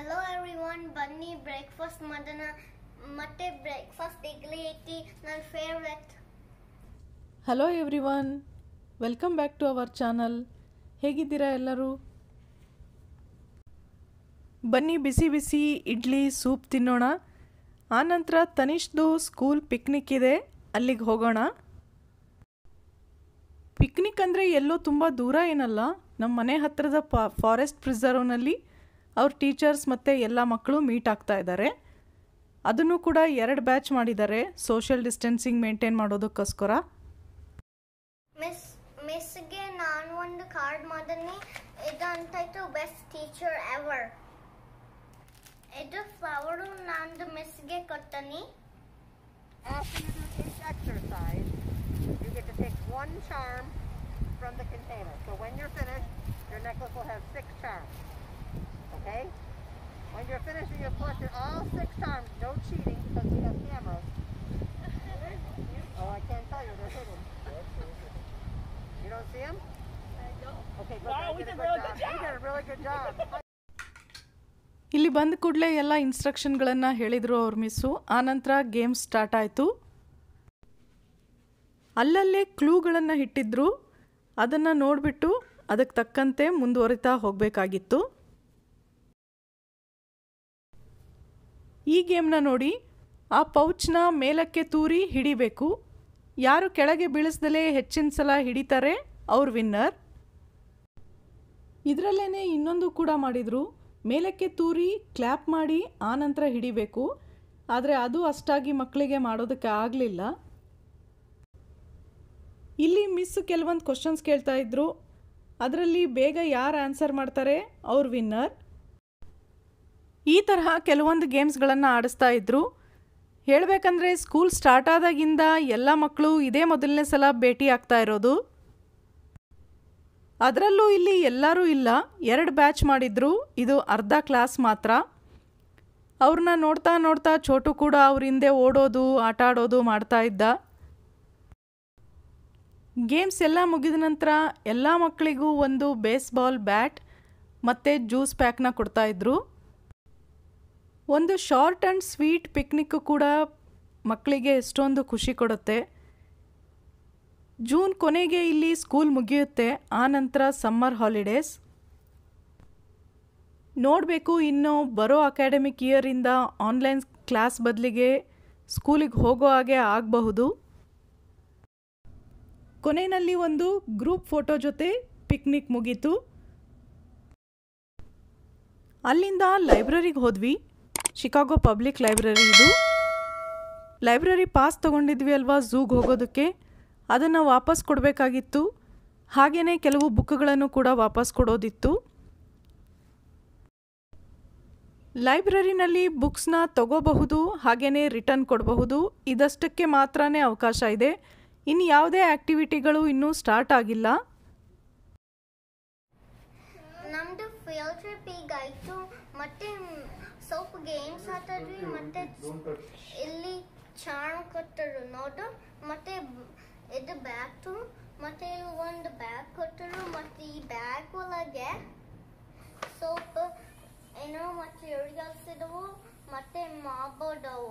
Hello everyone ಬನ್ನಿ breakfast ಮಾಡೋಣ ಮತ್ತೆ ಬ್ರೇಕ್ಫಾಸ್ಟ್ ಇಡ್ಲಿ ಐತಿ ನನ್ನ favourite hello everyone welcome back to our channel ಹೇಗಿದ್ದೀರಾ ಎಲ್ಲರೂ ಬನ್ನಿ ಬಿಸಿ ಬಿಸಿ ಇಡ್ಲಿ ಸೂಪ್ ತಿನ್ನೋಣ ಆನಂತರ ತನಿಷ್ದು ಸ್ಕೂಲ್ ಪಿಕ್ನಿಕ್ ಇದೆ ಅಲ್ಲಿಗೆ ಹೋಗೋಣ ಪಿಕ್ನಿಕ್ ಅಂದರೆ ಎಲ್ಲೋ ತುಂಬ ದೂರ ಏನಲ್ಲ ನಮ್ಮ ಮನೆ ಹತ್ತಿರದ ಪಾ ಫಾರೆಸ್ಟ್ ಪ್ರಿಸರ್ವ್ನಲ್ಲಿ ಅವ್ರ ಟೀಚರ್ಸ್ ಮತ್ತು ಎಲ್ಲ ಮಕ್ಕಳು ಮೀಟ್ ಆಗ್ತಾ ಇದ್ದಾರೆ ಅದನ್ನು ಕೂಡ ಎರಡು ಬ್ಯಾಚ್ ಮಾಡಿದ್ದಾರೆ ಸೋಷಿಯಲ್ ಡಿಸ್ಟೆನ್ಸಿಂಗ್ ಮೇಂಟೈನ್ ಮಾಡೋದಕ್ಕೋಸ್ಕರ ಮಿಸ್ ಮಿಸ್ಗೆ ನಾನು ಒಂದು ಕಾರ್ಡ್ ಮಾಡೀನಿ ಇದು ಅಂತಾಯ್ತು ಬೆಸ್ಟ್ ಟೀಚರ್ ಎವರ್ ಇದು ಫ್ಲವರು ನಂದು ಮಿಸ್ಗೆ ಕೊಟ್ಟನಿ After you do each exercise, you get to take one charm from the container. So when you're finished, your necklace will have six charms. Okay? When you're finished and you've collected all six charms, no cheating because we have cameras. Oh, I can't tell you, they're hidden. You don't see them? I don't. Okay, good. Wow, you we did a did good really job. good You did a really good job. ಇಲ್ಲಿ ಬಂದ ಕೂಡಲೇ ಎಲ್ಲ ಇನ್ಸ್ಟ್ರಕ್ಷನ್ಗಳನ್ನು ಹೇಳಿದರು ಅವ್ರ miss ಆನಂತರ game start ಆಯಿತು ಅಲ್ಲಲ್ಲೇ ಕ್ಲೂಗಳನ್ನು ಇಟ್ಟಿದ್ರು ಅದನ್ನು ನೋಡಿಬಿಟ್ಟು ಅದಕ್ಕೆ ತಕ್ಕಂತೆ ಮುಂದುವರಿತಾ ಹೋಗಬೇಕಾಗಿತ್ತು ಈ ಗೇಮ್ನ ನೋಡಿ ಆ ಪೌಚ್ನ ಮೇಲಕ್ಕೆ ತೂರಿ ಹಿಡಿಬೇಕು ಯಾರು ಕೆಳಗೆ ಬೀಳಿಸ್ದಲೇ ಹೆಚ್ಚಿನ ಸಲ ಹಿಡಿತಾರೆ ಅವ್ರ ವಿನ್ನರ್ ಇದರಲ್ಲೇ ಇನ್ನೊಂದು ಕೂಡ ಮಾಡಿದರು ಮೇಲಕ್ಕೆ ತೂರಿ ಕ್ಲ್ಯಾಪ್ ಮಾಡಿ ಆನಂತರ ಹಿಡಿಬೇಕು ಆದರೆ ಅದು ಅಷ್ಟಾಗಿ ಮಕ್ಕಳಿಗೆ ಮಾಡೋದಕ್ಕೆ ಆಗಲಿಲ್ಲ ಇಲ್ಲಿ ಮಿಸ್ ಕೆಲವೊಂದು ಕ್ವಶನ್ಸ್ ಕೇಳ್ತಾ ಇದ್ರು ಅದರಲ್ಲಿ ಬೇಗ ಯಾರು ಆನ್ಸರ್ ಮಾಡ್ತಾರೆ ಅವ್ರ ವಿನ್ನರ್ ಈ ತರಹ ಕೆಲವೊಂದು ಗೇಮ್ಸ್ಗಳನ್ನು ಆಡಿಸ್ತಾ ಇದ್ರು ಹೇಳಬೇಕಂದ್ರೆ ಸ್ಕೂಲ್ ಸ್ಟಾರ್ಟ್ ಆದಾಗಿಂದ ಎಲ್ಲ ಮಕ್ಕಳು ಇದೇ ಮೊದಲನೇ ಸಲ ಭೇಟಿ ಆಗ್ತಾ ಇರೋದು ಅದರಲ್ಲೂ ಇಲ್ಲಿ ಎಲ್ಲರೂ ಇಲ್ಲ ಎರಡು ಬ್ಯಾಚ್ ಮಾಡಿದ್ರು ಇದು ಅರ್ಧ ಕ್ಲಾಸ್ ಮಾತ್ರ ಅವ್ರನ್ನ ನೋಡ್ತಾ ನೋಡ್ತಾ ಚೋಟು ಕೂಡ ಅವ್ರ ಹಿಂದೆ ಓಡೋದು ಆಟ ಆಡೋದು ಮಾಡ್ತಾ ಇದ್ದ ಗೇಮ್ಸ್ ಎಲ್ಲ ಮುಗಿದ ನಂತರ ಎಲ್ಲ ಮಕ್ಕಳಿಗೂ ಒಂದು ಬೇಸ್ಬಾಲ್ ಬ್ಯಾಟ್ ಮತ್ತು ಜ್ಯೂಸ್ ಪ್ಯಾಕ್ನ ಕೊಡ್ತಾಯಿದ್ರು ಒಂದು ಶಾರ್ಟ್ ಆ್ಯಂಡ್ ಸ್ವೀಟ್ ಪಿಕ್ನಿಕ್ಕು ಕೂಡ ಮಕ್ಕಳಿಗೆ ಎಷ್ಟೊಂದು ಖುಷಿ ಕೊಡುತ್ತೆ ಜೂನ್ ಕೊನೆಗೆ ಇಲ್ಲಿ ಸ್ಕೂಲ್ ಮುಗಿಯುತ್ತೆ ಆ ನಂತರ ಸಮ್ಮರ್ ಹಾಲಿಡೇಸ್ ನೋಡಬೇಕು ಇನ್ನು ಬರೋ ಅಕಾಡೆಮಿಕ್ ಇಯರಿಂದ ಆನ್ಲೈನ್ ಕ್ಲಾಸ್ ಬದಲಿಗೆ ಸ್ಕೂಲಿಗೆ ಹೋಗೋ ಹಾಗೆ ಆಗಬಹುದು ಕೊನೆಯಲ್ಲಿ ಒಂದು ಗ್ರೂಪ್ ಫೋಟೋ ಜೊತೆ ಪಿಕ್ನಿಕ್ ಮುಗೀತು ಅಲ್ಲಿಂದ ಲೈಬ್ರರಿಗೆ ಹೋದ್ವಿ ಶಿಕಾಗೋ ಪಬ್ಲಿಕ್ ಲೈಬ್ರರಿ ಇದು ಲೈಬ್ರರಿ ಪಾಸ್ ತೊಗೊಂಡಿದ್ವಿ ಅಲ್ವಾ ಝೂಗೆ ಹೋಗೋದಕ್ಕೆ ಅದನ್ನು ವಾಪಸ್ ಕೊಡಬೇಕಾಗಿತ್ತು ಹಾಗೆಯೇ ಕೆಲವು ಬುಕ್ಗಳನ್ನು ಕೂಡ ವಾಪಸ್ ಕೊಡೋದಿತ್ತು ಲೈಬ್ರರಿನಲ್ಲಿ ಬುಕ್ಸ್ನ ತಗೋಬಹುದು ಹಾಗೆಯೇ ರಿಟರ್ನ್ ಕೊಡಬಹುದು ಇದಷ್ಟಕ್ಕೆ ಮಾತ್ರನೇ ಅವಕಾಶ ಇದೆ ಇನ್ನು ಯಾವುದೇ ಆ್ಯಕ್ಟಿವಿಟಿಗಳು ಇನ್ನೂ ಸ್ಟಾರ್ಟ್ ಆಗಿಲ್ಲ ನಮ್ದು ಫೀಲ್ಡ್ ಟ್ರಿಪ್ ಈಗ ಆಯ್ತು ಮತ್ತೆ ಸ್ವಲ್ಪ ಗೇಮ್ಸ್ ಆಡಿದ್ವಿ ಮತ್ತೆ ಇಲ್ಲಿ ಚಾರ್ಮ್ ಕೊಟ್ಟರು ನೋಡು ಮತ್ತೆ ಇದು ಬ್ಯಾಗ್ ಮತ್ತೆ ಇಲ್ಲಿ ಒಂದು ಬ್ಯಾಗ್ ಕೊಟ್ಟರು ಮತ್ತೆ ಈ ಬ್ಯಾಗ್ ಒಳಗೆ ಸ್ವಲ್ಪ ಏನೋ ಮಟೀರಿಯಲ್ಸ್ ಇದವು ಮತ್ತೆ ಮಾಡ್ಬೋದವು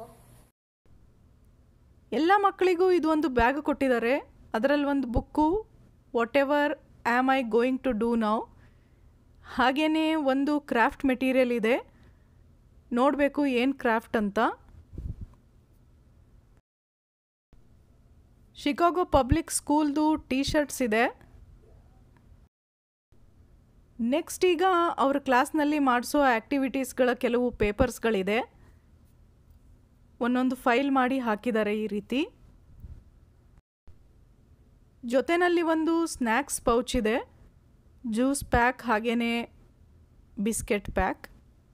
ಎಲ್ಲ ಮಕ್ಕಳಿಗೂ ಇದು ಒಂದು ಬ್ಯಾಗ್ ಕೊಟ್ಟಿದ್ದಾರೆ ಅದರಲ್ಲಿ ಒಂದು book whatever am I going to do now ಹಾಗೆಯೇ ಒಂದು ಕ್ರಾಫ್ಟ್ ಮೆಟೀರಿಯಲ್ ಇದೆ ನೋಡಬೇಕು ಏನು ಕ್ರಾಫ್ಟ್ ಅಂತ ಶಿಕಾಗೋ ಪಬ್ಲಿಕ್ ಸ್ಕೂಲ್ದು ಟೀ ಶರ್ಟ್ಸ್ ಇದೆ ನೆಕ್ಸ್ಟ್ ಈಗ ಅವ್ರ ಕ್ಲಾಸ್ನಲ್ಲಿ ಮಾಡಿಸೋ ಆ್ಯಕ್ಟಿವಿಟೀಸ್ಗಳ ಕೆಲವು ಪೇಪರ್ಸ್ಗಳಿದೆ ಒಂದೊಂದು ಫೈಲ್ ಮಾಡಿ ಹಾಕಿದ್ದಾರೆ ಈ ರೀತಿ ಜೊತೆನಲ್ಲಿ ಒಂದು ಸ್ನ್ಯಾಕ್ಸ್ ಪೌಚ್ ಇದೆ ಜ್ಯೂಸ್ ಪ್ಯಾಕ್ ಹಾಗೆಯೇ ಬಿಸ್ಕೆಟ್ ಪ್ಯಾಕ್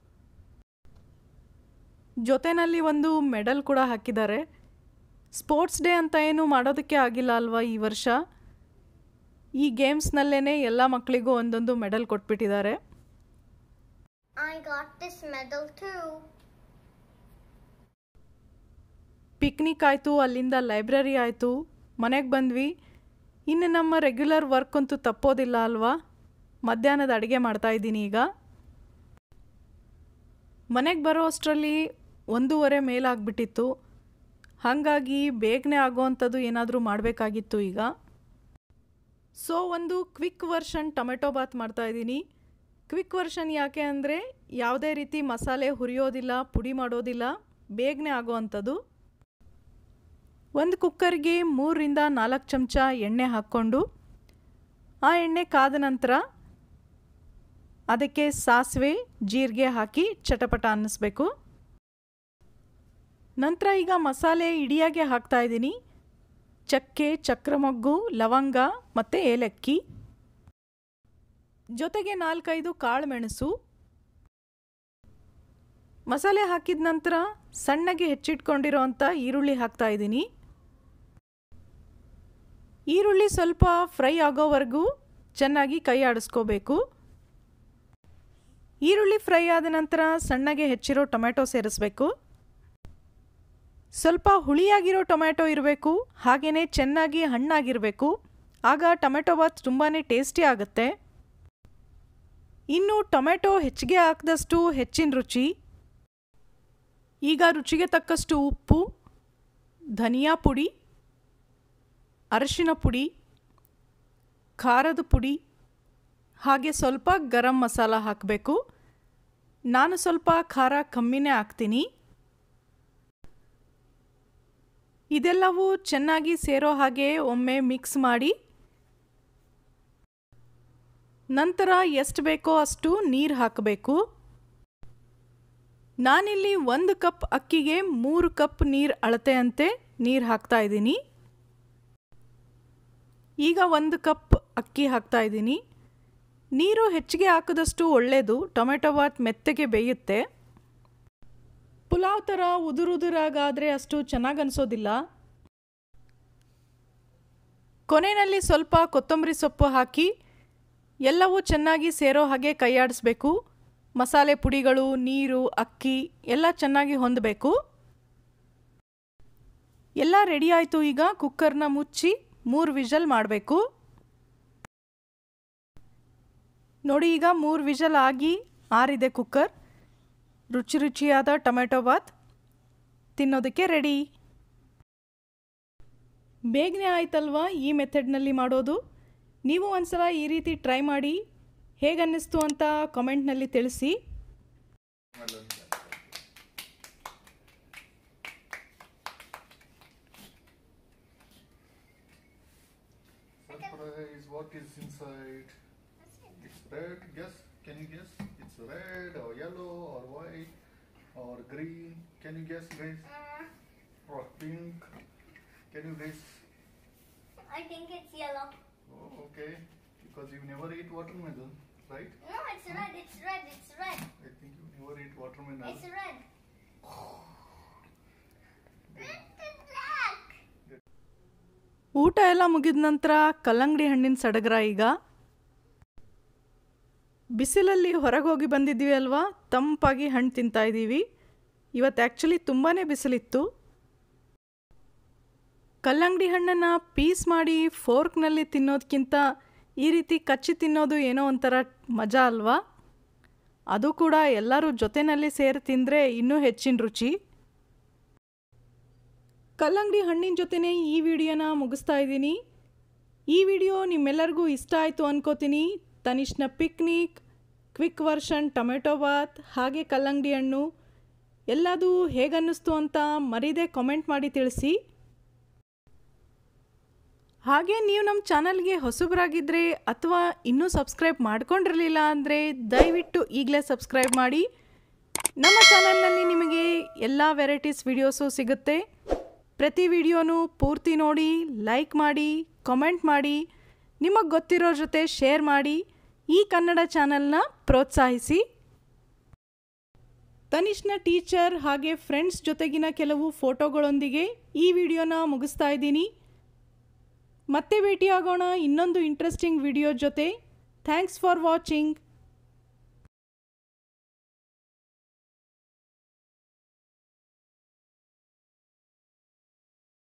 ಜೊತೆನಲ್ಲಿ ಒಂದು ಮೆಡಲ್ ಕೂಡ ಹಾಕಿದ್ದಾರೆ ಸ್ಪೋರ್ಟ್ಸ್ ಡೇ ಅಂತ ಏನು ಮಾಡೋದಕ್ಕೆ ಆಗಿಲ್ಲ ಅಲ್ವಾ ಈ ವರ್ಷ ಈ ಗೇಮ್ಸ್ನಲ್ಲೇ ಎಲ್ಲ ಮಕ್ಕಳಿಗೂ ಒಂದೊಂದು ಮೆಡಲ್ ಕೊಟ್ಬಿಟ್ಟಿದ್ದಾರೆ I got this medal too. Picnic ಆಯಿತು ಅಲ್ಲಿಂದ ಲೈಬ್ರರಿ ಆಯಿತು ಮನೆಗೆ ಬಂದ್ವಿ ಇನ್ನು ನಮ್ಮ ರೆಗ್ಯುಲರ್ ವರ್ಕ್ ಅಂತೂ ತಪ್ಪೋದಿಲ್ಲ ಅಲ್ವಾ ಮಧ್ಯಾಹ್ನದ ಅಡುಗೆ ಮಾಡ್ತಾ ಇದ್ದೀನಿ ಈಗ ಮನೆಗೆ ಬರೋ ಅಷ್ಟರಲ್ಲಿ ಒಂದೂವರೆ ಮೇಲಾಗ್ಬಿಟ್ಟಿತ್ತು ಹಾಗಾಗಿ ಬೇಗನೆ ಆಗೋವಂಥದ್ದು ಏನಾದರೂ ಮಾಡಬೇಕಾಗಿತ್ತು ಈಗ ಸೊ ಒಂದು ಕ್ವಿಕ್ ವರ್ಷನ್ ಟೊಮೆಟೊ ಬಾತ್ ಮಾಡ್ತಾಯಿದ್ದೀನಿ ಕ್ವಿಕ್ ವರ್ಷನ್ ಯಾಕೆ ಅಂದರೆ ಯಾವುದೇ ರೀತಿ ಮಸಾಲೆ ಹುರಿಯೋದಿಲ್ಲ ಪುಡಿ ಮಾಡೋದಿಲ್ಲ ಬೇಗನೆ ಆಗೋವಂಥದ್ದು ಒಂದು ಕುಕ್ಕರ್ಗೆ ಮೂರರಿಂದ ನಾಲ್ಕು ಚಮಚ ಎಣ್ಣೆ ಹಾಕ್ಕೊಂಡು ಆ ಎಣ್ಣೆ ಕಾದ ನಂತರ ಅದಕ್ಕೆ ಸಾಸಿವೆ ಜೀರಿಗೆ ಹಾಕಿ ಚಟಪಟ ಅನ್ನಿಸ್ಬೇಕು ನಂತರ ಈಗ ಮಸಾಲೆ ಇಡಿಯಾಗೆ ಹಾಕ್ತಾ ಇದ್ದೀನಿ ಚಕ್ಕೆ ಚಕ್ರಮೊಗ್ಗು ಲವಂಗ ಮತ್ತು ಏಲಕ್ಕಿ ಜೊತೆಗೆ ನಾಲ್ಕೈದು ಕಾಳು ಮೆಣಸು ಮಸಾಲೆ ಹಾಕಿದ ನಂತರ ಸಣ್ಣಗೆ ಹೆಚ್ಚಿಟ್ಕೊಂಡಿರೋವಂಥ ಈರುಳ್ಳಿ ಹಾಕ್ತಾ ಇದ್ದೀನಿ ಈರುಳ್ಳಿ ಸ್ವಲ್ಪ ಫ್ರೈ ಆಗೋವರೆಗೂ ಚೆನ್ನಾಗಿ ಕೈ ಆಡಿಸ್ಕೋಬೇಕು ಈರುಳ್ಳಿ ಫ್ರೈ ಆದ ನಂತರ ಸಣ್ಣಗೆ ಹೆಚ್ಚಿರೋ ಟೊಮೆಟೊ ಸೇರಿಸ್ಬೇಕು ಸ್ವಲ್ಪ ಹುಳಿಯಾಗಿರೋ ಟೊಮೆಟೊ ಇರಬೇಕು ಹಾಗೆಯೇ ಚೆನ್ನಾಗಿ ಹಣ್ಣಾಗಿರಬೇಕು ಆಗ ಟೊಮೆಟೊ ಬಾತ್ ತುಂಬಾ ಟೇಸ್ಟಿ ಆಗುತ್ತೆ ಇನ್ನು ಟೊಮೆಟೊ ಹೆಚ್ಚಿಗೆ ಹಾಕಿದಷ್ಟು ಹೆಚ್ಚಿನ ರುಚಿ ಈಗ ರುಚಿಗೆ ತಕ್ಕಷ್ಟು ಉಪ್ಪು ಧನಿಯಾ ಪುಡಿ ಅರಶಿನ ಪುಡಿ ಖಾರದ ಪುಡಿ ಹಾಗೆ ಸ್ವಲ್ಪ ಗರಂ ಮಸಾಲ ಹಾಕಬೇಕು ನಾನು ಸ್ವಲ್ಪ ಖಾರ ಕಮ್ಮಿನೇ ಹಾಕ್ತೀನಿ ಇದೆಲ್ಲವೂ ಚೆನ್ನಾಗಿ ಸೇರೋ ಹಾಗೆ ಒಮ್ಮೆ ಮಿಕ್ಸ್ ಮಾಡಿ ನಂತರ ಎಷ್ಟು ಬೇಕೋ ಅಷ್ಟು ನೀರು ಹಾಕಬೇಕು ನಾನಿಲ್ಲಿ ಒಂದು ಕಪ್ ಅಕ್ಕಿಗೆ ಮೂರು ಕಪ್ ನೀರು ಅಳತೆಯಂತೆ ನೀರು ಹಾಕ್ತಾ ಇದ್ದೀನಿ ಈಗ ಒಂದು ಕಪ್ ಅಕ್ಕಿ ಹಾಕ್ತಾ ಇದ್ದೀನಿ ನೀರು ಹೆಚ್ಚಿಗೆ ಹಾಕಿದಷ್ಟು ಒಳ್ಳೆಯದು ಟೊಮೆಟೊ ಬಾತ್ ಮೆತ್ತಗೆ ಬೇಯುತ್ತೆ ಪುಲಾವ್ ಥರ ಉದುರುದುರಾಗಾದರೆ ಅಷ್ಟು ಚೆನ್ನಾಗಿ ಅನಿಸೋದಿಲ್ಲ ಕೊನೆಯಲ್ಲಿ ಸ್ವಲ್ಪ ಕೊತ್ತಂಬರಿ ಸೊಪ್ಪು ಹಾಕಿ ಎಲ್ಲವೂ ಚೆನ್ನಾಗಿ ಸೇರೋ ಹಾಗೆ ಕೈಯಾಡಿಸ್ಬೇಕು ಮಸಾಲೆ ಪುಡಿಗಳು ನೀರು ಅಕ್ಕಿ ಎಲ್ಲ ಚೆನ್ನಾಗಿ ಹೊಂದಬೇಕು ಎಲ್ಲ ರೆಡಿ ಆಯಿತು ಈಗ ಕುಕ್ಕರ್ನ ಮುಚ್ಚಿ ಮೂರು ವಿಷಲ್ ಮಾಡಬೇಕು ನೋಡಿ ಈಗ ಮೂರು ವಿಷಲ್ ಆಗಿ ಆರಿದೆ ಕುಕ್ಕರ್ ರುಚಿ ರುಚಿಯಾದ ಟೊಮೆಟೊ ಬಾತ್ ತಿನ್ನೋದಕ್ಕೆ ರೆಡಿ ಬೇಗನೆ ಆಯ್ತಲ್ವಾ ಈ ಮೆಥಡ್ನಲ್ಲಿ ಮಾಡೋದು ನೀವು ಒಂದ್ಸಲ ಈ ರೀತಿ ಟ್ರೈ ಮಾಡಿ ಹೇಗೆ ಅನ್ನಿಸ್ತು ಅಂತ ಕಾಮೆಂಟ್ನಲ್ಲಿ ತಿಳಿಸಿ Surprise, what is inside? It's red, guess, can you guess? It's red or yellow or white or green. Can you guess guys? Uh, Or pink. Can you guess? I think it's yellow. Oh, okay. Because you never eat watermelon, right? No, it's red. It's red. It's red. I think you never eat watermelon. It's red. It's black. ಊಟ ಎಲ್ಲ ಮುಗಿದ ನಂತರ ಕಲ್ಲಂಗಡಿ ಹಣ್ಣಿನ ಸಡಗರ ಈಗ ಬಿಸಿಲಲ್ಲಿ ಹೊರಗೆ ಹೋಗಿ ಬಂದಿದ್ವಿ ಅಲ್ವಾ ತಂಪಾಗಿ ಹಣ್ಣು ತಿಂತಾ ಇದ್ದೀವಿ ಇವತ್ತು ಆ್ಯಕ್ಚುಲಿ ತುಂಬಾ ಬಿಸಿಲಿತ್ತು ಕಲ್ಲಂಗಡಿ ಹಣ್ಣನ್ನು ಪೀಸ್ ಮಾಡಿ ಫೋರ್ಕ್ನಲ್ಲಿ ತಿನ್ನೋದಕ್ಕಿಂತ ಈ ರೀತಿ ಕಚ್ಚಿ ತಿನ್ನೋದು ಏನೋ ಒಂಥರ ಮಜಾ ಅಲ್ವಾ ಅದು ಕೂಡ ಎಲ್ಲರೂ ಜೊತೆಯಲ್ಲಿ ಸೇರಿ ತಿಂದರೆ ಇನ್ನೂ ಹೆಚ್ಚಿನ ರುಚಿ ಕಲ್ಲಂಗಡಿ ಹಣ್ಣಿನ ಜೊತೆನೇ ಈ ವಿಡಿಯೋನ ಮುಗಿಸ್ತಾ ಇದ್ದೀನಿ ಈ ವಿಡಿಯೋ ನಿಮ್ಮೆಲ್ಲರಿಗೂ ಇಷ್ಟ ಆಯಿತು ಅನ್ಕೋತೀನಿ ತನಿಷ್ನ ಪಿಕ್ನಿಕ್ ಕ್ವಿಕ್ ವರ್ಷನ್ ಟೊಮೆಟೊ ಬಾತ್ ಹಾಗೆ ಕಲ್ಲಂಗಡಿ ಹಣ್ಣು ಎಲ್ಲದೂ ಹೇಗನ್ನಿಸ್ತು ಅಂತ ಮರೀದೆ ಕಾಮೆಂಟ್ ಮಾಡಿ ತಿಳಿಸಿ ಹಾಗೆ ನೀವು ನಮ್ಮ ಚಾನಲ್ಗೆ ಹೊಸಬರಾಗಿದ್ದರೆ ಅಥವಾ ಇನ್ನೂ ಸಬ್ಸ್ಕ್ರೈಬ್ ಮಾಡ್ಕೊಂಡಿರಲಿಲ್ಲ ಅಂದರೆ ದಯವಿಟ್ಟು ಈಗಲೇ ಸಬ್ಸ್ಕ್ರೈಬ್ ಮಾಡಿ ನಮ್ಮ ಚಾನಲ್ನಲ್ಲಿ ನಿಮಗೆ ಎಲ್ಲ ವೆರೈಟೀಸ್ ವಿಡಿಯೋಸು ಸಿಗುತ್ತೆ ಪ್ರತಿ ವಿಡಿಯೋನು ಪೂರ್ತಿ ನೋಡಿ ಲೈಕ್ ಮಾಡಿ ಕಾಮೆಂಟ್ ಮಾಡಿ ನಿಮಗೆ ಗೊತ್ತಿರೋ ಜೊತೆ ಶೇರ್ ಮಾಡಿ ಈ ಕನ್ನಡ ಚಾನಲ್ನ ಪ್ರೋತ್ಸಾಹಿಸಿ ತನಿಷ್ನ ಟೀಚರ್ ಹಾಗೆ ಫ್ರೆಂಡ್ಸ್ ಜೊತೆಗಿನ ಕೆಲವು ಫೋಟೋಗಳೊಂದಿಗೆ ಈ ವಿಡಿಯೋನ ಮುಗಿಸ್ತಾ ಇದ್ದೀನಿ ಮತ್ತೆ ಭೇಟಿಯಾಗೋಣ ಇನ್ನೊಂದು ಇಂಟ್ರೆಸ್ಟಿಂಗ್ ವಿಡಿಯೋ ಜೊತೆ ಥ್ಯಾಂಕ್ಸ್ ಫಾರ್ ವಾಚಿಂಗ್